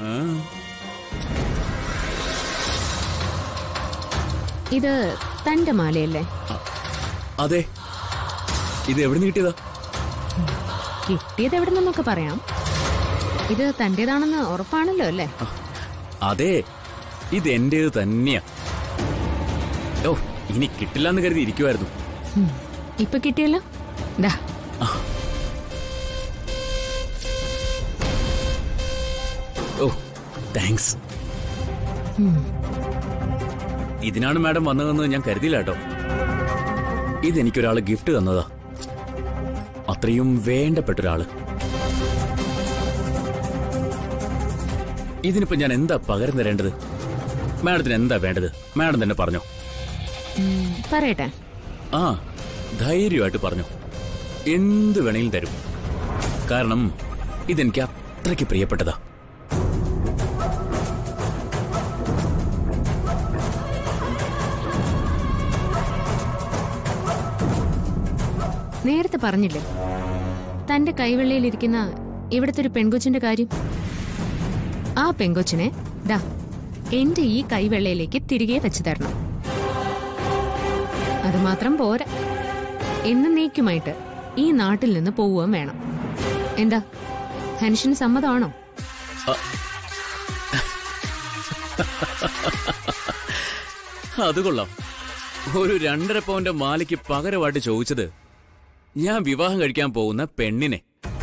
ആ, ഇത് തന്റെ മാലയല്ലേ അതെ ഇത് എവിടെ നിന്ന് കിട്ടിയതാ കിട്ടിയത് എവിടെ നിന്നൊക്കെ പറയാം ഇത് തന്റേതാണെന്ന് ഉറപ്പാണല്ലോ അല്ലേ അതെ ഇത് എന്റേത് തന്നെയാ ഓ ഇനി കിട്ടില്ല എന്ന് കരുതി ഇരിക്കുമായിരുന്നു ഉം. ഇപ്പൊ കിട്ടിയല്ലോ ദാ ഓ താങ്ക്സ് ഉം. ഇതിനാണ് മാഡം വന്നതെന്ന് ഞാൻ കരുതിയില്ല കേട്ടോ ഇതെനിക്കൊരാള് ഗിഫ്റ്റ് തന്നതാ അത്രയും വേണ്ടപ്പെട്ട ഒരാള് ഇതിനിപ്പോ ഞാൻ എന്താ പകരം തരേണ്ടത് മാഡത്തിന് എന്താ വേണ്ടത് മാഡം തന്നെ പറഞ്ഞോ ഉം, പറയട്ടെ ആ ധൈര്യമായിട്ട് പറഞ്ഞു എന്ത് വേണമെങ്കിലും തരും കാരണം ഇതെനിക്ക് അത്രയ്ക്ക് പ്രിയപ്പെട്ടതാ നേരത്തെ പറഞ്ഞില്ലേ തന്റെ കൈവെള്ളയിലിരിക്കുന്ന ഇവിടുത്തെ ഒരു പെൺകൊച്ചിന്റെ കാര്യം ആ പെൺകൊച്ചിനെ ദാ എന്റെ ഈ കൈവെള്ളയിലേക്ക് തിരികെ വെച്ചു തരണം അതുമാത്രം പോരാ എന്നേക്കുമായിട്ട് ഈ നാട്ടിൽ നിന്ന് പോവുകയും വേണം എന്താ ധനുഷിന് സമ്മതമാണോ അത് കൊള്ളാം ഒരു രണ്ടര പൗന്റെ മാലയ്ക്ക് പകരമായിട്ട് ചോദിച്ചത് ഞാൻ വിവാഹം കഴിക്കാൻ പോകുന്ന പെണ്ണിനെ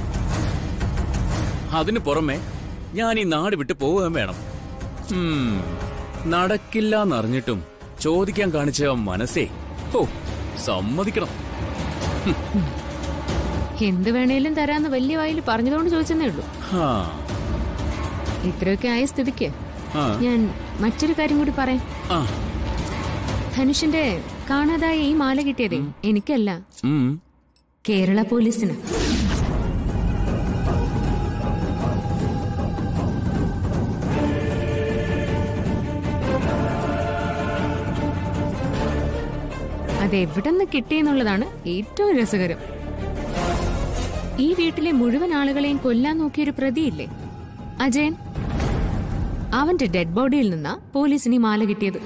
അതിനു പുറമെ ഞാൻ ഈ നാട് വിട്ട് പോവുകയും വേണം ഉം, നടക്കില്ല എന്നറിഞ്ഞിട്ടും ചോദിക്കാൻ കാണിച്ച മനസ്സേ ഓ സമ്മതിക്കണം എന്ത് വേണേലും തരാന്ന് വലിയ വായിൽ പറഞ്ഞതുകൊണ്ട് ചോദിച്ചെന്നേ ഉള്ളൂ ഹാ ഇത്രയൊക്കെ ആയ സ്ഥിതിക്ക് ആ ഞാൻ മറ്റൊരു കാര്യം കൂടി പറയാം ആ ധനുഷിന്റെ കാണാതായ ഈ മാല കിട്ടിയതേ എനിക്കല്ല ഉം കേരള പോലീസിന് അതെവിടെ നിന്ന് കിട്ടിയെന്നുള്ളതാണ് ഏറ്റവും രസകരം ഈ വീട്ടിലെ മുഴുവൻ ആളുകളെയും കൊല്ലാൻ നോക്കിയൊരു പ്രതിയില്ലേ അജയൻ അവന്റെ ഡെഡ് ബോഡിയിൽ നിന്നാ പോലീസിന് ഈ മാല കിട്ടിയത്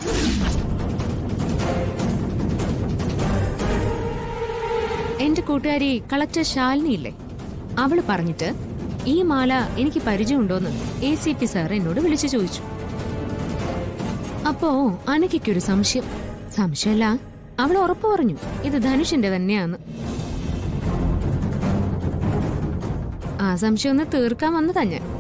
എന്റെ കൂട്ടുകാരി കളക്ടർ ശാലിനി ഇല്ലേ അവള് പറഞ്ഞിട്ട് ഈ മാല എനിക്ക് പരിചയമുണ്ടോന്ന് എ സി പി സാർ എന്നോട് വിളിച്ചു ചോദിച്ചു അപ്പോ അനക്കൊരു സംശയം സംശയമല്ല അവൾ ഉറപ്പു പറഞ്ഞു ഇത് ധനുഷിന്റെ തന്നെയാന്ന് ആ സംശയം ഒന്ന് തീർക്കാൻ വന്നതാ ഞാൻ